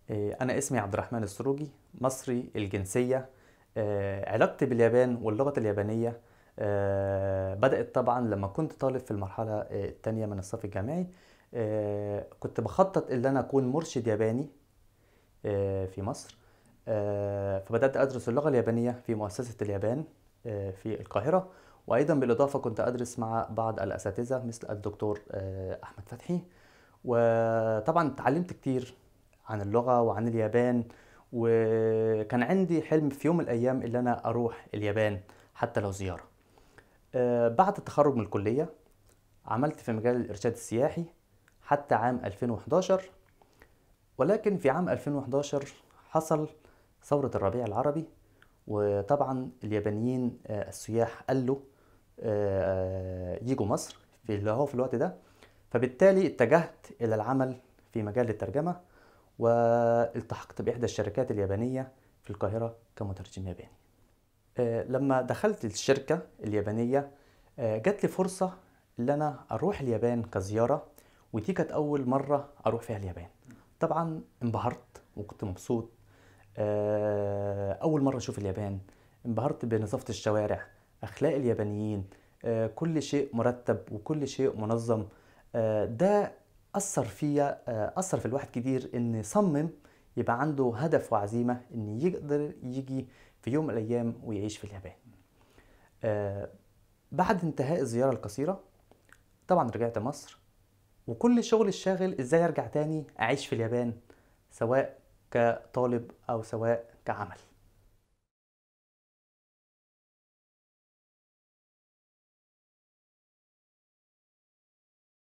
إيه، أنا اسمي عبد الرحمن السروجي مصري الجنسية آه، علاقتي باليابان واللغة اليابانية آه، بدأت طبعا لما كنت طالب في المرحلة آه، الثانية من الصف الجامعي آه، كنت بخطط ان انا اكون مرشد ياباني آه، في مصر آه، فبدأت أدرس اللغة اليابانية في مؤسسة اليابان آه، في القاهرة وأيضا بالإضافة كنت أدرس مع بعض الأساتذة مثل الدكتور آه، أحمد فتحي وطبعا اتعلمت كتير عن اللغة وعن اليابان وكان عندي حلم في يوم من الأيام اللي أنا أروح اليابان حتى لو زيارة آه، بعد التخرج من الكلية عملت في مجال الإرشاد السياحي حتى عام 2011 ولكن في عام 2011 حصل ثورة الربيع العربي وطبعا اليابانيين آه، السياح قالوا آه، يجوا مصر في اللي هو في الوقت ده فبالتالي اتجهت إلى العمل في مجال الترجمة والتحقت بإحدى الشركات اليابانية في القاهرة كمترجم ياباني آه، لما دخلت الشركة اليابانية آه، جات لي فرصة إن أنا أروح اليابان كزيارة ودي كانت أول مرة أروح فيها اليابان طبعا انبهرت وكنت مبسوط آه، أول مرة أشوف اليابان انبهرت بنظافة الشوارع أخلاق اليابانيين آه، كل شيء مرتب وكل شيء منظم آه، ده أثر فيا آه، أثر في الواحد كتير إن يصمم يبقى عنده هدف وعزيمة إن يقدر يجي في يوم من الأيام ويعيش في اليابان آه، بعد انتهاء الزيارة القصيرة طبعا رجعت مصر وكل شغل الشاغل ازاي ارجع تاني اعيش في اليابان سواء كطالب او سواء كعمل